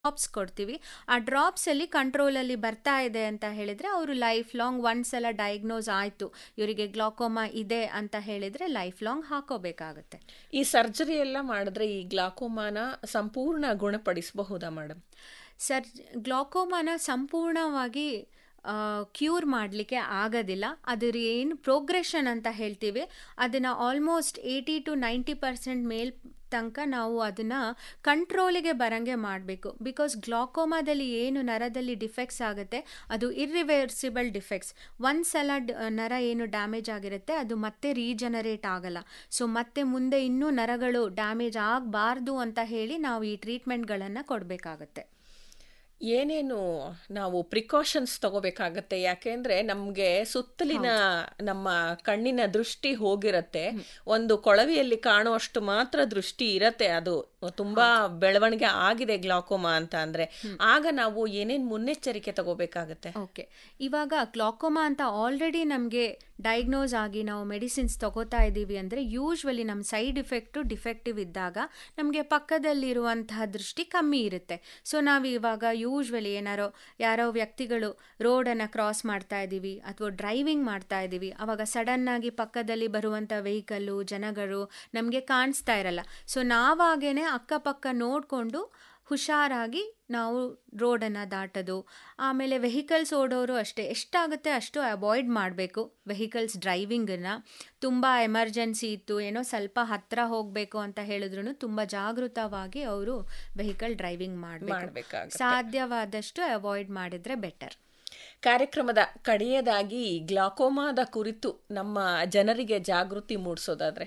drops ಕೊಡ್ತೀವಿ ಆ ಡ್ರಾಪ್ಸಲ್ಲಿ ಕಂಟ್ರೋಲಲ್ಲಿ ಬರ್ತಾ ಇದೆ ಅಂತ ಹೇಳಿದರೆ ಅವರು ಲೈಫ್ ಲಾಂಗ್ ಒಂದ್ಸಲ ಡಯಾಗ್ನೋಸ್ ಆಯಿತು ಇವರಿಗೆ ಗ್ಲಾಕೋಮಾ ಇದೆ ಅಂತ ಹೇಳಿದರೆ ಲೈಫ್ ಲಾಂಗ್ ಹಾಕೋಬೇಕಾಗತ್ತೆ ಈ ಸರ್ಜರಿ ಎಲ್ಲ ಮಾಡಿದ್ರೆ ಈ ಗ್ಲಾಕೋಮಾನ ಸಂಪೂರ್ಣ ಗುಣಪಡಿಸಬಹುದಾ ಮೇಡಮ್ ಸರ್ ಗ್ಲಾಕೋಮಾನ ಸಂಪೂರ್ಣವಾಗಿ ಕ್ಯೂರ್ ಮಾಡಲಿಕ್ಕೆ ಆಗೋದಿಲ್ಲ ಅದರ ಏನು ಪ್ರೋಗ್ರೆಷನ್ ಅಂತ ಹೇಳ್ತೀವಿ ಅದನ್ನು almost eighty to ninety percent ಮೇಲ್ ತನಕ ನಾವು ಅದನ್ನು ಕಂಟ್ರೋಲಿಗೆ ಬರಂಗೆ ಮಾಡಬೇಕು ಬಿಕಾಸ್ ಗ್ಲಾಕೋಮಾದಲ್ಲಿ ಏನು ನರದಲ್ಲಿ ಡಿಫೆಕ್ಟ್ಸ್ ಆಗುತ್ತೆ ಅದು ಇರ್ರಿವರ್ಸಿಬಲ್ ಡಿಫೆಕ್ಟ್ಸ್ ಒಂದು ಸಲ ನರ ಏನು ಡ್ಯಾಮೇಜ್ ಆಗಿರುತ್ತೆ ಅದು ಮತ್ತೆ ರೀಜನರೇಟ್ ಆಗಲ್ಲ ಸೊ ಮತ್ತೆ ಮುಂದೆ ಇನ್ನೂ ನರಗಳು ಡ್ಯಾಮೇಜ್ ಆಗಬಾರ್ದು ಅಂತ ಹೇಳಿ ನಾವು ಈ ಟ್ರೀಟ್ಮೆಂಟ್ಗಳನ್ನು ಕೊಡಬೇಕಾಗತ್ತೆ ಏನೇನು ನಾವು ಪ್ರಿಕಾಷನ್ಸ್ ತಗೋಬೇಕಾಗತ್ತೆ ಯಾಕೆಂದ್ರೆ ನಮ್ಗೆ ಸುತ್ತಲಿನ ನಮ್ಮ ಕಣ್ಣಿನ ದೃಷ್ಟಿ ಹೋಗಿರತ್ತೆ ಒಂದು ಕೊಳವೆಯಲ್ಲಿ ಕಾಣುವಷ್ಟು ಮಾತ್ರ ದೃಷ್ಟಿ ಇರತ್ತೆ ಅದು ತುಂಬಾ ಬೆಳವಣಿಗೆ ಆಗಿದೆ ಗ್ಲಾಕೋಮಾ ಅಂತ ಅಂದ್ರೆ ಆಗ ನಾವು ಏನೇನ್ ಮುನ್ನೆಚ್ಚರಿಕೆ ತಗೋಬೇಕಾಗತ್ತೆ ಓಕೆ ಇವಾಗ ಗ್ಲಾಕೋಮಾ ಅಂತ ಆಲ್ರೆಡಿ ನಮಗೆ ಡಯಾಗ್ನೋಸ್ ಆಗಿ ನಾವು ಮೆಡಿಸಿನ್ಸ್ ತಗೋತಾ ಇದ್ದೀವಿ ಅಂದರೆ ಯೂಶ್ವಲಿ ನಮ್ಮ ಸೈಡ್ ಇಫೆಕ್ಟು ಡಿಫೆಕ್ಟಿವ್ ಇದ್ದಾಗ ನಮಗೆ ಪಕ್ಕದಲ್ಲಿರುವಂತಹ ದೃಷ್ಟಿ ಕಮ್ಮಿ ಇರುತ್ತೆ ಸೊ ನಾವು ಇವಾಗ ಯೂಶ್ವಲಿ ಏನಾರೋ ಯಾರೋ ವ್ಯಕ್ತಿಗಳು ರೋಡನ್ನು ಕ್ರಾಸ್ ಮಾಡ್ತಾ ಇದ್ದೀವಿ ಅಥವಾ ಡ್ರೈವಿಂಗ್ ಮಾಡ್ತಾ ಇದ್ದೀವಿ ಅವಾಗ ಸಡನ್ನಾಗಿ ಪಕ್ಕದಲ್ಲಿ ಬರುವಂಥ ವೆಹಿಕಲ್ಲು ಜನಗಳು ನಮಗೆ ಕಾಣಿಸ್ತಾ ಇರಲ್ಲ ಸೊ ನಾವಾಗೇನೆ ಅಕ್ಕಪಕ್ಕ ನೋಡಿಕೊಂಡು ಹುಷಾರಾಗಿ ನಾವು ರೋಡನ್ನು ದಾಟೋದು ಆಮೇಲೆ ವೆಹಿಕಲ್ಸ್ ಓಡೋರು ಅಷ್ಟೇ ಎಷ್ಟಾಗುತ್ತೆ ಅಷ್ಟು ಅವಾಯ್ಡ್ ಮಾಡಬೇಕು ವೆಹಿಕಲ್ಸ್ ಡ್ರೈವಿಂಗನ್ನು ತುಂಬ ಎಮರ್ಜೆನ್ಸಿ ಇತ್ತು ಏನೋ ಸ್ವಲ್ಪ ಹತ್ತಿರ ಹೋಗಬೇಕು ಅಂತ ಹೇಳಿದ್ರು ತುಂಬ ಜಾಗೃತವಾಗಿ ಅವರು ವೆಹಿಕಲ್ ಡ್ರೈವಿಂಗ್ ಮಾಡಬೇಕು ಸಾಧ್ಯವಾದಷ್ಟು ಅವಾಯ್ಡ್ ಮಾಡಿದರೆ ಬೆಟರ್ ಕಾರ್ಯಕ್ರಮದ ಕಡೆಯದಾಗಿ ಗ್ಲಾಕೋಮಾದ ಕುರಿತು ನಮ್ಮ ಜನರಿಗೆ ಜಾಗೃತಿ ಮೂಡಿಸೋದಾದ್ರೆ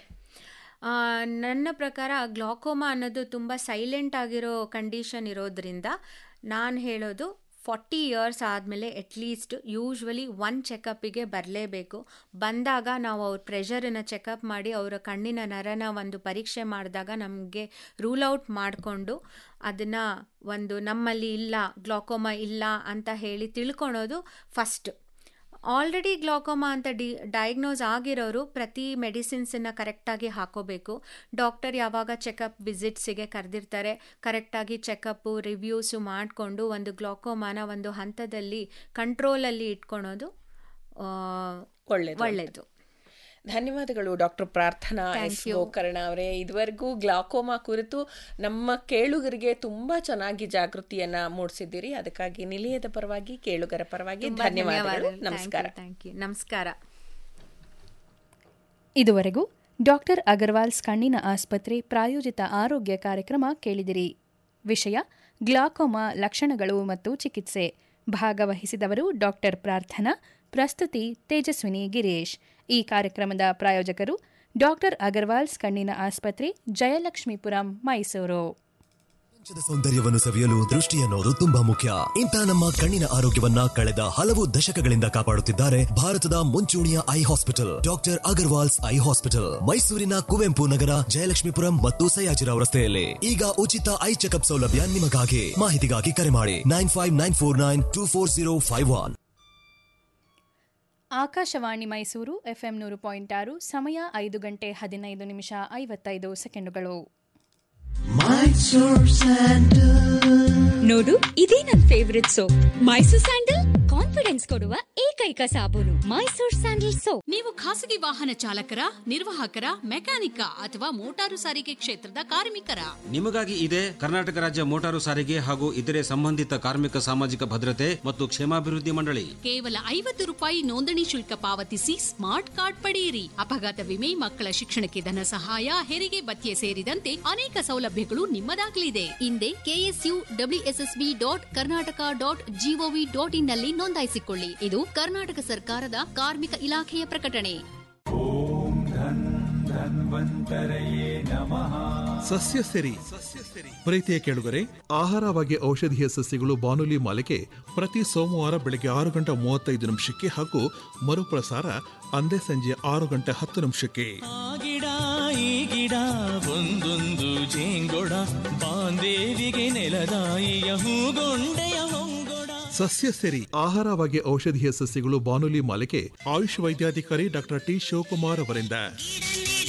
ನನ್ನ ಪ್ರಕಾರ ಗ್ಲಾಕೋಮಾ ಅನ್ನೋದು ತುಂಬ ಸೈಲೆಂಟ್ ಆಗಿರೋ ಕಂಡೀಷನ್ ಇರೋದ್ರಿಂದ ನಾನು ಹೇಳೋದು ಫಾರ್ಟಿ ಇಯರ್ಸ್ ಆದಮೇಲೆ ಅಟ್ಲೀಸ್ಟ್ ಯೂಶ್ವಲಿ ಒನ್ ಚೆಕಪ್ಪಿಗೆ ಬರಲೇಬೇಕು ಬಂದಾಗ ನಾವು ಅವ್ರ ಪ್ರೆಷರನ್ನು ಚೆಕಪ್ ಮಾಡಿ ಅವರ ಕಣ್ಣಿನ ನರನ ಒಂದು ಪರೀಕ್ಷೆ ಮಾಡಿದಾಗ ನಮಗೆ ರೂಲ್ ಔಟ್ ಮಾಡಿಕೊಂಡು ಅದನ್ನು ಒಂದು ನಮ್ಮಲ್ಲಿ ಇಲ್ಲ ಗ್ಲಾಕೋಮಾ ಇಲ್ಲ ಅಂತ ಹೇಳಿ ತಿಳ್ಕೊಳೋದು ಫಸ್ಟ್ ಆಲ್ರೆಡಿ ಗ್ಲಾಕೋಮಾ ಅಂತ ಡಿ ಡಯಾಗ್ನೋಸ್ ಆಗಿರೋರು ಪ್ರತಿ ಮೆಡಿಸಿನ್ಸನ್ನು ಕರೆಕ್ಟಾಗಿ ಹಾಕೋಬೇಕು ಡಾಕ್ಟರ್ ಯಾವಾಗ ಚೆಕಪ್ ವಿಸಿಟ್ಸಿಗೆ ಕರೆದಿರ್ತಾರೆ ಕರೆಕ್ಟಾಗಿ ಚೆಕಪ್ಪು ರಿವ್ಯೂಸು ಮಾಡಿಕೊಂಡು ಒಂದು ಗ್ಲಾಕೋಮಾನ ಒಂದು ಹಂತದಲ್ಲಿ ಕಂಟ್ರೋಲಲ್ಲಿ ಇಟ್ಕೊಳೋದು ಒಳ್ಳೆಯದು ಒಳ್ಳೆಯದು ಧನ್ಯವಾದಗಳು ಡಾಕ್ಟರ್ ಪ್ರಾರ್ಥನಾ ಎಸ್ ಗೋಕರ್ಣ ಅವರೇ ಇದುವರೆಗೂ ಗ್ಲಾಕೋಮಾ ಕುರಿತು ನಮ್ಮ ಕೇಳುಗರಿಗೆ ತುಂಬಾ ಚೆನ್ನಾಗಿ ಜಾಗೃತಿಯನ್ನ ಮೂಡಿಸಿದ್ದೀರಿ ಅದಕ್ಕಾಗಿ ನಿಲಯದ ಪರವಾಗಿ ಕೇಳುಗರ ಪರವಾಗಿ ಧನ್ಯವಾದಗಳು ನಮಸ್ಕಾರ ಥ್ಯಾಂಕ್ ಯು ನಮಸ್ಕಾರ ಇದುವರೆಗೂ ಡಾಕ್ಟರ್ ಅಗರ್ವಾಲ್ಸ್ ಕಣ್ಣಿನ ಆಸ್ಪತ್ರೆ ಪ್ರಾಯೋಜಿತ ಆರೋಗ್ಯ ಕಾರ್ಯಕ್ರಮ ಕೇಳಿದಿರಿ ವಿಷಯ ಗ್ಲಾಕೋಮಾ ಲಕ್ಷಣಗಳು ಮತ್ತು ಚಿಕಿತ್ಸೆ ಭಾಗವಹಿಸಿದವರು ಡಾಕ್ಟರ್ ಪ್ರಾರ್ಥನಾ ಪ್ರಸ್ತುತಿ ತೇಜಸ್ವಿನಿ ಗಿರೀಶ್ ಈ ಕಾರ್ಯಕ್ರಮದ ಪ್ರಾಯೋಜಕರು ಡಾಕ್ಟರ್ ಅಗರ್ವಾಲ್ಸ್ ಕಣ್ಣಿನ ಆಸ್ಪತ್ರೆ ಜಯಲಕ್ಷ್ಮೀಪುರಂ ಮೈಸೂರು ಸೌಂದರ್ಯವನ್ನು ಸವಿಯಲು ದೃಷ್ಟಿ ಅನ್ನೋದು ತುಂಬಾ ಮುಖ್ಯ ಇಂಥ ನಮ್ಮ ಕಣ್ಣಿನ ಆರೋಗ್ಯವನ್ನ ಕಳೆದ ಹಲವು ದಶಕಗಳಿಂದ ಕಾಪಾಡುತ್ತಿದ್ದಾರೆ ಭಾರತದ ಮುಂಚೂಣಿಯ eye hospital doctor Agarwal's eye hospital ಮೈಸೂರಿನ ಕುವೆಂಪು ನಗರ ಜಯಲಕ್ಷ್ಮೀಪುರಂ ಮತ್ತು ಸಯಾಜಿರಾವ್ ರಸ್ತೆಯಲ್ಲಿ ಈಗ ಉಚಿತ ಐ ಚೆಕಪ್ ಸೌಲಭ್ಯ ನಿಮಗಾಗಿ ಮಾಹಿತಿಗಾಗಿ ಕರೆ ಮಾಡಿ nine five nine four nine two four zero five one Akashvani Mysuru FM ನೂರು ಪಾಯಿಂಟ್ ಆರು ಸಮಯ ಐದು ಗಂಟೆ ಹದಿನೈದು ನಿಮಿಷ ಐವತ್ತೈದು ಸೆಕೆಂಡುಗಳು ನೋಡು ಇದೇ ನನ್ favourite soap Mysore sandal confidence ಕೊಡುವ ಏಕೈಕ ಸಾಬೂನು ಮೈಸೂರ್ ಸ್ಯಾಂಡಲ್ ಸೋಪ್ ನೀವು ಖಾಸಗಿ ವಾಹನ ಚಾಲಕರ ನಿರ್ವಾಹಕರ ಮೆಕ್ಯಾನಿಕ ಅಥವಾ ಮೋಟಾರು ಸಾರಿಗೆ ಕ್ಷೇತ್ರದ ಕಾರ್ಮಿಕರ ನಿಮಗಾಗಿ ಇದೆ ಕರ್ನಾಟಕ ರಾಜ್ಯ ಮೋಟಾರು ಸಾರಿಗೆ ಹಾಗೂ ಇತರೆ ಸಂಬಂಧಿತ ಕಾರ್ಮಿಕ ಸಾಮಾಜಿಕ ಭದ್ರತೆ ಮತ್ತು ಕ್ಷೇಮಾಭಿವೃದ್ಧಿ ಮಂಡಳಿ ಕೇವಲ ಐವತ್ತು ರೂಪಾಯಿ ನೋಂದಣಿ ಶುಲ್ಕ ಪಾವತಿಸಿ ಸ್ಮಾರ್ಟ್ ಕಾರ್ಡ್ ಪಡೆಯಿರಿ ಅಪಘಾತ ವಿಮೆ ಮಕ್ಕಳ ಶಿಕ್ಷಣಕ್ಕೆ ಧನ ಸಹಾಯ ಹೆರಿಗೆ ಭತ್ಯೆ ಸೇರಿದಂತೆ ಅನೇಕ ಸೌಲಭ್ಯಗಳು ನಿಮ್ಮದಾಗಲಿದೆ ಹಿಂದೆ KSU WSSB dot Karnataka dot G O V dot in ನಲ್ಲಿ ನೋಂದಾಯಿಸಿಕೊಳ್ಳಿ ಇದು ಕರ್ನಾಟಕ ಸರ್ಕಾರದ ಕಾರ್ಮಿಕ ಇಲಾಖೆಯ ಪ್ರಕಟಣೆ ಸಸ್ಯ ಸಿರಿ ಪ್ರೀತಿಯ ಕೇಳುಗರೆ ಆಹಾರವಾಗಿ ಔಷಧೀಯ ಸಸ್ಯಗಳು ಬಾನುಲಿ ಮಾಲಿಕೆ ಪ್ರತಿ ಸೋಮವಾರ ಬೆಳಗ್ಗೆ ಆರು ಗಂಟೆ ಮೂವತ್ತೈದು ನಿಮಿಷಕ್ಕೆ ಹಾಗೂ ಮರುಪ್ರಸಾರ ಅಂದೇ ಸಂಜೆ ಆರು ಗಂಟೆ ಹತ್ತು ನಿಮಿಷಕ್ಕೆ ಗಿಡ ಈ ಗಿಡ ಒಂದೊಂದು ಜೇಂಗೊಡ ಬಾಂದೇವಿಗೆ ನೆಲದಾಯಿಯ ಹೂಗೊಂಡೆಯ ಹೊಂಗೊಡ ಸಸ್ಯ ಸಿರಿ ಆಹಾರವಾಗಿ ಔಷಧೀಯ ಸಸ್ಯಗಳು ಬಾನುಲಿ ಮಾಲಿಕೆ ಆಯುಷ್ ವೈದ್ಯಾಧಿಕಾರಿ ಡಾಕ್ಟರ್ ಟಿ ಶಿವಕುಮಾರ್ ಅವರಿಂದ